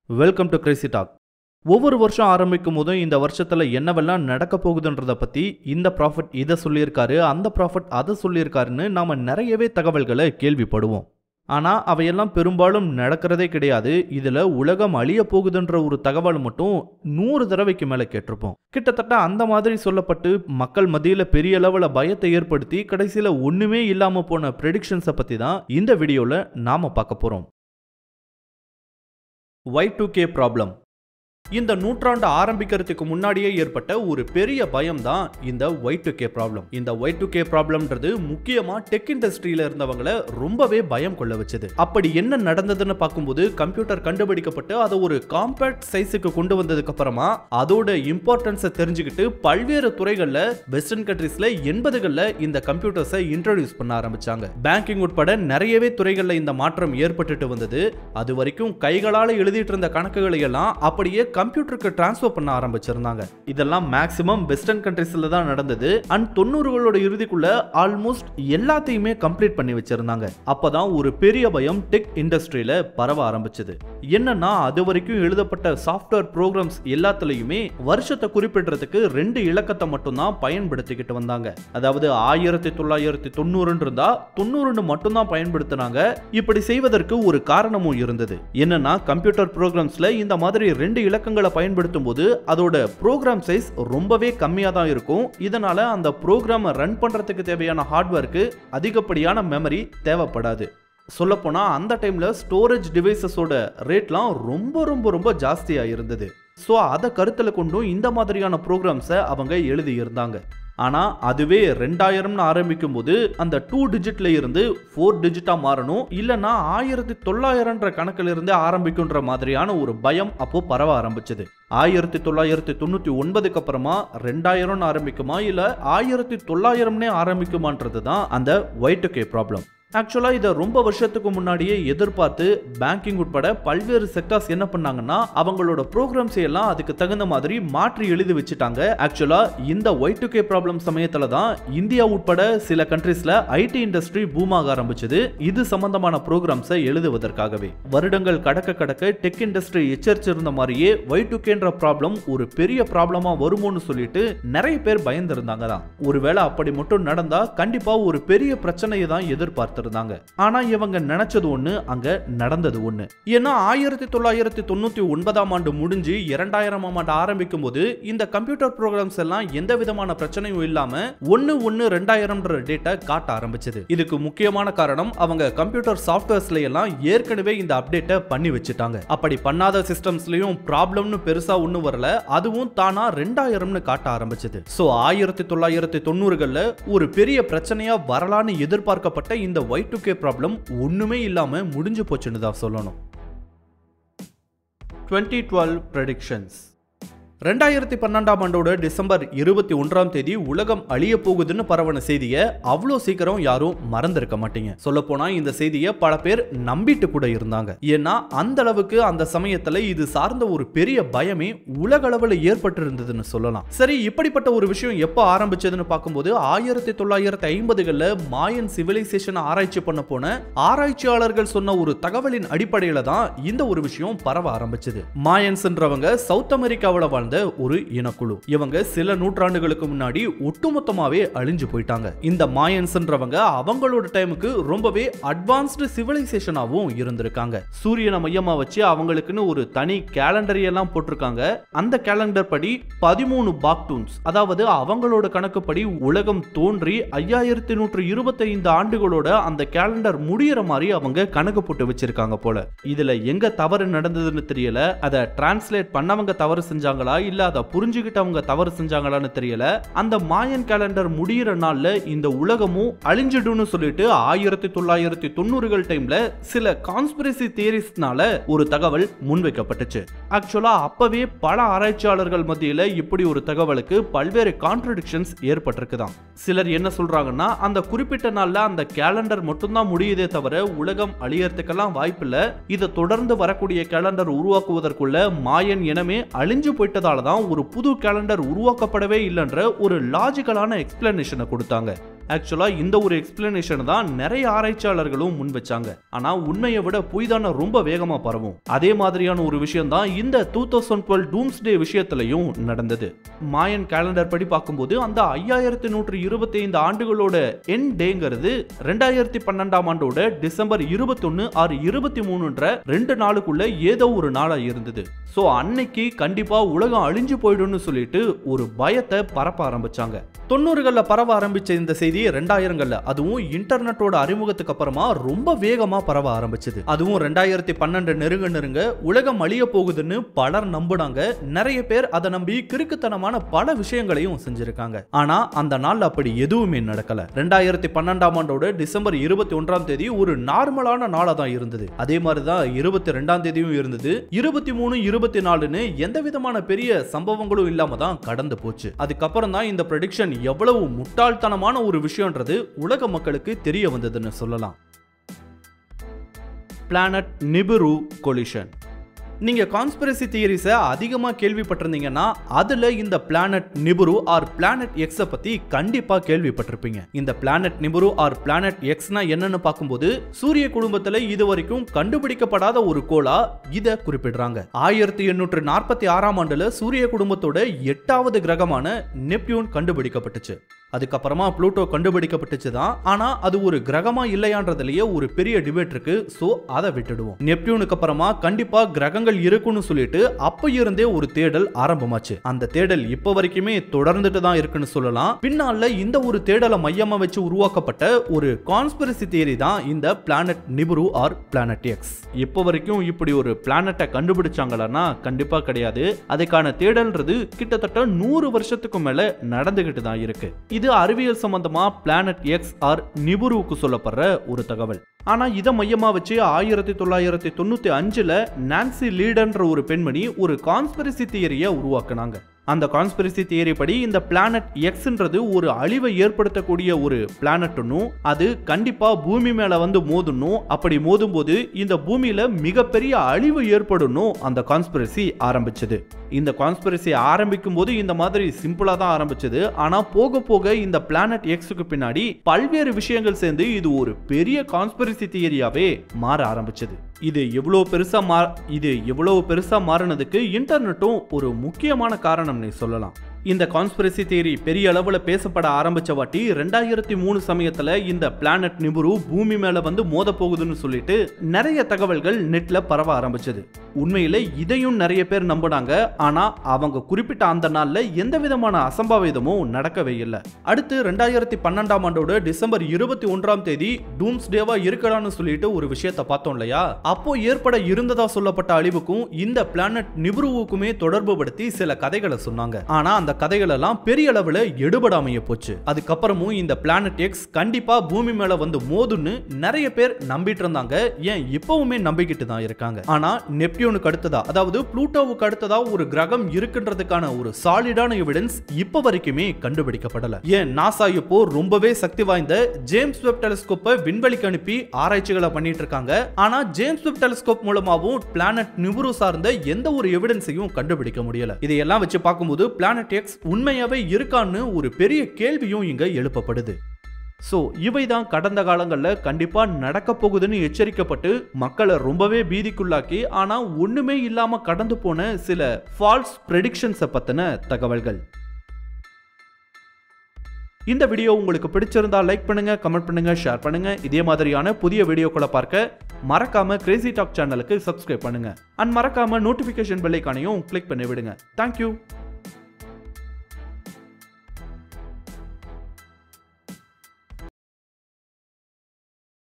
welcome to Crazy talk ஒவ்வொரு வருஷம் ஆரம்பிக்கும் போதும் இந்த வருஷத்துல என்னவெல்லாம் நடக்க போகுதுன்றத பத்தி இந்த ப்ராஃபிட் இதை சொல்லியிருக்காரு அந்த ப்ராஃபிட் அதை சொல்லியிருக்காருன்னு நாம நிறையவே தகவல்களை கேள்விப்படுவோம் ஆனா அவையெல்லாம் பெரும்பாலும் நடக்கிறதே கிடையாது இதுல உலகம் அழிய போகுதுன்ற ஒரு தகவல் மட்டும் நூறு தடவைக்கு மேல கேட்டிருப்போம் கிட்டத்தட்ட அந்த மாதிரி சொல்லப்பட்டு மக்கள் மத்தியில பெரிய அளவுல பயத்தை ஏற்படுத்தி கடைசியில ஒண்ணுமே இல்லாம போன ப்ரெடிக்ஷன்ஸை பத்தி தான் இந்த வீடியோல நாம பார்க்க போறோம் ஒய் டூ கே ப்ராப்ளம் இந்த நூற்றாண்டு ஆரம்பிக்கிறதுக்கு முன்னாடியே ஏற்பட்ட ஒரு பெரிய பயம் தான் இந்த ஒய் டு கே ப்ராப்ளம் இந்த ஒய் டு கே ப்ராப்ளம்ன்றது முக்கியமா டெக் இண்டஸ்ட்ரியில இருந்தவங்கள ரொம்பவே பயம் கொள்ள வச்சது அப்படி என்ன நடந்ததுன்னு பார்க்கும்போது கம்ப்யூட்டர் கண்டுபிடிக்கப்பட்டு அதை ஒரு காம்பேக்ட் சைஸுக்கு கொண்டு வந்ததுக்கு அப்புறமா அதோட இம்பார்ட்டன்ஸை தெரிஞ்சுக்கிட்டு பல்வேறு துறைகள்ல வெஸ்டர்ன் கண்ட்ரீஸ்ல எண்பதுகள்ல இந்த கம்ப்யூட்டர்ஸை இன்ட்ரோடியூஸ் பண்ண ஆரம்பிச்சாங்க பேங்கிங் உட்பட நிறையவே துறைகள்ல இந்த மாற்றம் ஏற்பட்டுட்டு வந்தது அது வரைக்கும் கைகளால எழுதிட்டு இருந்த கணக்குகளை எல்லாம் அப்படியே கம்ப்யூட்டருக்கு டிரான்ஸ்ஃபர் பண்ண ஆரம்பிச்சிருந்தாங்க இதெல்லாம் மேக்ஸிமம் வெஸ்டர்ன் கண்ட்ரீஸ்ல தான் நடந்தது அண்ட் தொண்ணூறுகளோட இறுதிக்குள்ள ஆல்மோஸ்ட் எல்லாத்தையுமே கம்ப்ளீட் பண்ணி வச்சிருந்தாங்க அப்பதான் ஒரு பெரிய பயம் டெக் இண்டஸ்ட்ரியில பரவ ஆரம்பிச்சது என்னன்னா அது வரைக்கும் எழுதப்பட்ட சாஃப்ட்வேர் ப்ரோக்ராம்ஸ் எல்லாத்துலயுமே வருஷத்தை குறிப்பிடுறதுக்கு ரெண்டு இலக்கத்தை மட்டும்தான் பயன்படுத்திக்கிட்டு வந்தாங்க அதாவது ஆயிரத்தி தொள்ளாயிரத்தி தொண்ணூறுன்னு இருந்தா தொண்ணூறுன்னு மட்டும்தான் பயன்படுத்தினாங்க இப்படி செய்வதற்கு ஒரு காரணமும் இருந்தது என்னன்னா கம்ப்யூட்டர் ப்ரோக்ராம்ஸ்ல இந்த மாதிரி ரெண்டு இலக்கங்களை பயன்படுத்தும் போது அதோட ப்ரோக்ராம் சைஸ் ரொம்பவே கம்மியா தான் இருக்கும் இதனால அந்த ப்ரோக்ராமை ரன் பண்றதுக்கு தேவையான ஹார்ட்வேருக்கு அதிகப்படியான மெமரி தேவைப்படாது சொல்லப்போனா அந்த டைம்ல ஸ்டோரேஜ் டிவைசஸோட ரேட்லாம் ரொம்ப ரொம்ப ரொம்ப ஜாஸ்தியா இருந்தது ஸோ அதை கருத்தில் கொண்டும் இந்த மாதிரியான ப்ரோக்ராம்ஸை அவங்க எழுதி இருந்தாங்க ஆனால் அதுவே ரெண்டாயிரம்னு ஆரம்பிக்கும் போது அந்த டூ டிஜிட்ல இருந்து ஃபோர் டிஜிட்டாக மாறணும் இல்லைன்னா ஆயிரத்தி தொள்ளாயிரம்ன்ற கணக்கில் இருந்தே ஆரம்பிக்குன்ற மாதிரியான ஒரு பயம் அப்போ பரவ ஆரம்பிச்சது ஆயிரத்தி தொள்ளாயிரத்தி தொண்ணூற்றி ஒன்பதுக்கு அப்புறமா ரெண்டாயிரம்னு ஆரம்பிக்குமா இல்லை ஆயிரத்தி தொள்ளாயிரம்னே ஆரம்பிக்குமான்றது தான் அந்த ஒயிட் கே ப்ராப்ளம் ஆக்சுவலாக இதை ரொம்ப வருஷத்துக்கு முன்னாடியே எதிர்பார்த்து பேங்கிங் உட்பட பல்வேறு செக்டார்ஸ் என்ன பண்ணாங்கன்னா அவங்களோட ப்ரோக்ராம்ஸ் எல்லாம் அதுக்கு தகுந்த மாதிரி மாற்றி எழுதி வச்சுட்டாங்க ஆக்சுவலாக இந்த ஒய் டு கே ப்ராப்ளம் சமயத்தில் தான் இந்தியா உட்பட சில கண்ட்ரீஸில் ஐடி இண்டஸ்ட்ரி பூமாக ஆரம்பிச்சது இது சம்பந்தமான ப்ரோக்ராம்ஸை எழுதுவதற்காகவே வருடங்கள் கடக்க கடக்க டெக் இண்டஸ்ட்ரி எச்சரிச்சிருந்த மாதிரியே ஒய் டு கேன்ற ப்ராப்ளம் ஒரு பெரிய ப்ராப்ளமா வருமோன்னு சொல்லிட்டு நிறைய பேர் பயந்திருந்தாங்க தான் ஒருவேளை அப்படி மட்டும் நடந்தா கண்டிப்பா ஒரு பெரிய பிரச்சனையை தான் எதிர்பார்த்து இருந்தாங்க ஆனா இவங்க நினைச்சது ஒண்ணு அங்க நடந்தது ஒண்ணு ஏன்னா ஆயிரத்தி தொள்ளாயிரத்தி தொண்ணூத்தி ஒன்பதாம் ஆண்டு முடிஞ்சு இரண்டாயிரமாம் ஆண்டு ஆரம்பிக்கும் போது இந்த கம்ப்யூட்டர் ப்ரோக்ராம்ஸ் எல்லாம் எந்த விதமான பிரச்சனையும் இல்லாம ஒன்னு ஒன்னு ரெண்டாயிரம்ன்ற டேட்டா காட்ட ஆரம்பிச்சது இதுக்கு முக்கியமான காரணம் அவங்க கம்ப்யூட்டர் சாஃப்ட்வேர்ஸ்ல எல்லாம் ஏற்கனவே இந்த அப்டேட்டை பண்ணி வச்சுட்டாங்க அப்படி பண்ணாத சிஸ்டம்ஸ்லயும் ப்ராப்ளம்னு பெருசா ஒன்னும் வரல அதுவும் தானா ரெண்டாயிரம்னு காட்ட ஆரம்பிச்சது சோ ஆயிரத்தி தொள்ளாயிரத்தி தொண்ணூறுகள்ல ஒரு பெரிய பிரச்சனையா வரலான்னு எதிர்பார்க்கப்பட்ட இந்த ஒய் டு கே ப்ராப்ளம் ஒண்ணுமே இல்லாம முடிஞ்சு போச்சுன்னு தான் சொல்லணும் டுவெண்ட்டி டுவெல் ப்ரெடிக்ஷன்ஸ் ரெண்டாயிரத்தி பன்னெண்டாம் ஆண்டோட டிசம்பர் இருபத்தி ஒன்றாம் தேதி உலகம் அழிய போகுதுன்னு பரவன செய்தியை அவ்வளோ சீக்கிரம் யாரும் மறந்திருக்க மாட்டீங்க சொல்ல போனா இந்த செய்தியை பல பேர் நம்பிட்டு கூட இருந்தாங்க ஏன்னா அந்த அளவுக்கு அந்த சமயத்துல இது சார்ந்த ஒரு பெரிய பயமே உலக அளவில் ஏற்பட்டு இருந்ததுன்னு சொல்லலாம் சரி இப்படிப்பட்ட ஒரு விஷயம் எப்போ ஆரம்பிச்சதுன்னு பார்க்கும்போது ஆயிரத்தி தொள்ளாயிரத்தி ஐம்பதுகளில் மாயன் சிவிலைசேஷன் ஆராய்ச்சி பண்ண போன ஆராய்ச்சியாளர்கள் சொன்ன ஒரு தகவலின் அடிப்படையில தான் இந்த ஒரு விஷயம் பரவ ஆரம்பிச்சது மாயன்ஸ்ன்றவங்க சவுத் அமெரிக்காவில் வாழ்ந்த ஒரு இனக்குழு இவங்க சில நூற்றாண்டுகளுக்கு முன்னாடி ஒட்டுமொத்தமாவே அழிஞ்சு போயிட்டாங்க இந்த மாயன்ஸ்ன்றவங்க அவங்களோட டைமுக்கு ரொம்பவே அட்வான்ஸ்டு சிவிலைசேஷனாகவும் இருந்திருக்காங்க சூரியனை மையமா வச்சு அவங்களுக்குன்னு ஒரு தனி கேலண்டர் எல்லாம் போட்டிருக்காங்க அந்த கேலண்டர் படி பதிமூணு பாக்டூன்ஸ் அதாவது அவங்களோட கணக்குப்படி உலகம் தோன்றி ஐயாயிரத்தி நூற்று இருபத்தைந்து ஆண்டுகளோட அந்த கேலண்டர் முடியிற மாதிரி அவங்க கணக்கு போட்டு வச்சிருக்காங்க போல இதுல எங்க தவறு நடந்ததுன்னு தெரியல அதை டிரான்ஸ்லேட் பண்ணவங்க தவறு செஞ்சாங்களா இல்ல அதை புரிஞ்சுக்கிட்டவங்க தவறு செஞ்சாங்களான்னு தெரியல அந்த மாயன் கேலண்டர் முடியிற நாள்ல இந்த உலகமும் அழிஞ்சிடும்னு சொல்லிட்டு ஆயிரத்தி தொள்ளாயிரத்தி தொண்ணூறுகள் டைம்ல சில கான்ஸ்பிரசி தியரிஸ்னால ஒரு தகவல் முன்வைக்கப்பட்டுச்சு ஆக்சுவலா அப்பவே பல ஆராய்ச்சியாளர்கள் மத்தியில இப்படி ஒரு தகவலுக்கு பல்வேறு கான்ட்ரடிக்ஷன்ஸ் ஏற்பட்டிருக்குதாம் சிலர் என்ன சொல்றாங்கன்னா அந்த குறிப்பிட்ட நாள்ல அந்த கேலண்டர் மட்டும்தான் முடியுதே தவிர உலகம் அழியறதுக்கெல்லாம் வாய்ப்பில்லை இதை தொடர்ந்து வரக்கூடிய கேலண்டர் உருவாக்குவதற்குள்ள மாயன் இனமே அழிஞ்சு போயிட்டதால தான் ஒரு புது கேலண்டர் உருவாக்கப்படவே இல்லைன்ற ஒரு லாஜிக்கலான எக்ஸ்பிளனேஷனை கொடுத்தாங்க ஆக்சுவலா இந்த ஒரு எக்ஸ்பிளனேஷன் தான் நிறைய ஆராய்ச்சியாளர்களும் முன் வச்சாங்க ஆனா உண்மையை விட பொய் தானே ரொம்ப வேகமா பரவும் அதே மாதிரியான ஒரு விஷயம் தான் இந்த two thousand twelve doomsday விஷயத்திலையும் நடந்தது மாயன் கேலண்டர் படி பார்க்கும்போது அந்த ஐயாயிரத்தி நூற்று இருபத்தி ஐந்து ஆண்டுகளோட என் டேங்கிறது ரெண்டாயிரத்தி பன்னெண்டாம் ஆண்டோட டிசம்பர் இருபத்தொன்னு ஆறு இருபத்தி மூணுன்ற ரெண்டு நாளுக்குள்ள ஏதோ ஒரு நாளா இருந்தது ஸோ அன்னைக்கு கண்டிப்பா உலகம் அழிஞ்சு போயிடும்னு சொல்லிட்டு ஒரு பயத்தை பரப்ப ஆரம்பிச்சாங்க தொண்ணூறுகள்ல பரவ ஆரம்பிச்ச இந்த செய்தி ரெண்டாயிரங்கள்ல அதுவும் இன்டர்நெட்டோட அறிமுகத்துக்கு அப்புறமா ரொம்ப வேகமா பரவ ஆரம்பிச்சது அதுவும் ரெண்டாயிரத்தி பன்னெண்டு நெருங்க நெருங்க உலகம் அழிய போகுதுன்னு பலர் நம்புனாங்க நிறைய பேர் அதை நம்பி கிறுக்குத்தனமான பல விஷயங்களையும் செஞ்சிருக்காங்க ஆனா அந்த நாள்ல அப்படி எதுவுமே நடக்கல ரெண்டாயிரத்தி பன்னெண்டாம் ஆண்டோட டிசம்பர் இருபத்தி ஒன்றாம் தேதி ஒரு நார்மலான நாளா தான் இருந்தது அதே மாதிரி தான் இருபத்தி ரெண்டாம் தேதியும் இருந்தது இருபத்தி மூணு இருபத்தி நாலுன்னு எந்த விதமான பெரிய சம்பவங்களும் இல்லாம தான் கடந்து போச்சு அதுக்கப்புறம் தான் இந்த ப்ரெடிக்ஷன் எவ்வளவு முட்டாள்தனமான ஒரு விஷயம்ன்றது உலக மக்களுக்கு தெரிய வந்ததுன்னு சொல்லலாம் பிளானட் நிபிரு கொலிஷன் நீங்க கான்ஸ்பிரசி தியரிஸை அதிகமா கேள்விப்பட்டிருந்தீங்கன்னா அதுல இந்த planet Nibiru or planet X பத்தி கண்டிப்பா கேள்விப்பட்டிருப்பீங்க இந்த பிளானட் நிபுரு ஆர் பிளானட் எக்ஸ்னா என்னன்னு பார்க்கும்போது சூரிய குடும்பத்துல இது வரைக்கும் கண்டுபிடிக்கப்படாத ஒரு கோளா இத குறிப்பிடுறாங்க ஆயிரத்தி எண்ணூற்று நாற்பத்தி ஆறாம் ஆண்டுல சூரிய குடும்பத்தோட எட்டாவது கிரகமான நெப்டியூன் கண்டுபிடிக்கப்பட்டுச்சு அதுக்கப்புறமா ப்ளூட்டோ கண்டுபிடிக்கப்பட்டுச்சு தான் ஆனா அது ஒரு கிரகமா இல்லையான்றதுலயே ஒரு பெரிய டிபேட் இருக்கு சோ அதை விட்டுடுவோம் நெப்டியூனுக்கு அப்புறமா கண்டிப்பா கிரகங்கள் இருக்குன்னு சொல்லிட்டு அப்ப இருந்தே ஒரு தேடல் ஆரம்பமாச்சு அந்த தேடல் இப்ப வரைக்குமே தொடர்ந்துட்டு தான் இருக்குன்னு சொல்லலாம் பின்னால இந்த ஒரு தேடலை மையமா வச்சு உருவாக்கப்பட்ட ஒரு கான்ஸ்பிரசி தியரி தான் இந்த planet Nibiru or planet X இப்போ வரைக்கும் இப்படி ஒரு பிளானட்டை கண்டுபிடிச்சாங்களா கண்டிப்பா கிடையாது அதுக்கான தேடல்ன்றது கிட்டத்தட்ட நூறு வருஷத்துக்கு மேல நடந்துகிட்டு தான் இருக்கு இது அறிவியல் சம்பந்தமா பிளானட் எக்ஸ் ஆர் நிபுருவுக்கு சொல்லப்படுற ஒரு தகவல் ஆனா இதை மையமா வச்சு ஆயிரத்தி தொள்ளாயிரத்தி தொண்ணூத்தி அஞ்சுல நான்சி லீடன்ற ஒரு பெண்மணி ஒரு கான்ஸ்பிரசி தியரியை உருவாக்குனாங்க அந்த கான்ஸ்பிரசி தியரி படி இந்த பிளானட் எக்ஸ்ன்றது ஒரு அழிவை ஏற்படுத்தக்கூடிய ஒரு பிளானட்னும் அது கண்டிப்பா பூமி மேல வந்து மோதணும் அப்படி மோதும் போது இந்த பூமியில மிகப்பெரிய அழிவு ஏற்படணும் அந்த கான்ஸ்பிரசி ஆரம்பிச்சது இந்த கான்ஸ்பிரசி ஆரம்பிக்கும் போது இந்த மாதிரி சிம்பிளா தான் ஆரம்பிச்சது ஆனா போக போக இந்த பிளானட் எக்ஸுக்கு பின்னாடி பல்வேறு விஷயங்கள் சேர்ந்து இது ஒரு பெரிய கான்ஸ்பிரசி தியரியாவே மாற ஆரம்பிச்சது இது எவ்வளோ பெருசா மா இது எவ்வளோ பெருசா மாறினதுக்கு இன்டர்நெட்டும் ஒரு முக்கியமான காரணம்னு சொல்லலாம் இந்த கான்ஸ்பிரசி தியரி பெரிய அளவில் பேசப்பட ஆரம்பிச்ச வாட்டி ரெண்டாயிரத்தி மூணு சமயத்துல இந்த பிளானட் நிபுரு பூமி மேல வந்து மோத போகுதுன்னு சொல்லிட்டு நிறைய தகவல்கள் நெட்ல பரவ ஆரம்பிச்சது உண்மையில இதையும் நிறைய பேர் நம்பினாங்க ஆனா அவங்க குறிப்பிட்ட அந்த நாள்ல எந்த விதமான அசம்பாவிதமும் நடக்கவே இல்லை அடுத்து ரெண்டாயிரத்தி பன்னெண்டாம் ஆண்டோட டிசம்பர் இருபத்தி ஒன்றாம் தேதி டூம்ஸ் டேவா இருக்கலாம்னு சொல்லிட்டு ஒரு விஷயத்த பார்த்தோம் இல்லையா அப்போ ஏற்பட இருந்ததா சொல்லப்பட்ட அழிவுக்கும் இந்த பிளானட் நிபுருவுக்குமே தொடர்பு படுத்தி சில கதைகளை சொன்னாங்க ஆனா அந்த கதைகள் எல்லாம் பெரிய அளவுல எடுபடாமைய போச்சு அதுக்கப்புறமும் இந்த பிளானட் எக்ஸ் கண்டிப்பா பூமி மேல வந்து மோதுன்னு நிறைய பேர் நம்பிட்டு இருந்தாங்க ஏன் இப்பவுமே நம்பிக்கிட்டு தான் இருக்காங்க ஆனா நெப்டியூனுக்கு அடுத்ததா அதாவது ப்ளூட்டோவுக்கு அடுத்ததா ஒரு கிரகம் இருக்குன்றதுக்கான ஒரு சாலிடான எவிடன்ஸ் இப்ப வரைக்குமே கண்டுபிடிக்கப்படல ஏன் நாசா இப்போ ரொம்பவே சக்தி வாய்ந்த ஜேம்ஸ் வெப் டெலிஸ்கோப்பை விண்வெளிக்கு அனுப்பி ஆராய்ச்சிகளை பண்ணிட்டு இருக்காங்க ஆனா ஜேம்ஸ் வெப் டெலிஸ்கோப் மூலமாவும் பிளானட் நிபுரு சார்ந்த எந்த ஒரு எவிடன்ஸையும் கண்டுபிடிக்க முடியல இதையெல்லாம் வச்சு பார்க்கும்போது பிளானட் எக்ஸ் உண்மையாவே இருக்கான்னு ஒரு பெரிய கேள்வியும் இங்க எழுப்பப்படுது ஸோ இவை தான் கடந்த காலங்களில் கண்டிப்பாக நடக்க போகுதுன்னு எச்சரிக்கப்பட்டு மக்களை ரொம்பவே பீதிக்குள்ளாக்கி ஆனால் ஒன்றுமே இல்லாமல் கடந்து போன சில ஃபால்ஸ் ப்ரெடிக்ஷன்ஸை பற்றின தகவல்கள் இந்த வீடியோ உங்களுக்கு பிடிச்சிருந்தா லைக் பண்ணுங்க கமெண்ட் பண்ணுங்க ஷேர் பண்ணுங்க இதே மாதிரியான புதிய வீடியோக்களை பார்க்க மறக்காம கிரேசி டாக் சேனலுக்கு சப்ஸ்கிரைப் பண்ணுங்க அண்ட் மறக்காம நோட்டிபிகேஷன் பெல்லைக்கானையும் கிளிக் பண்ணி விடுங்க தேங்க்யூ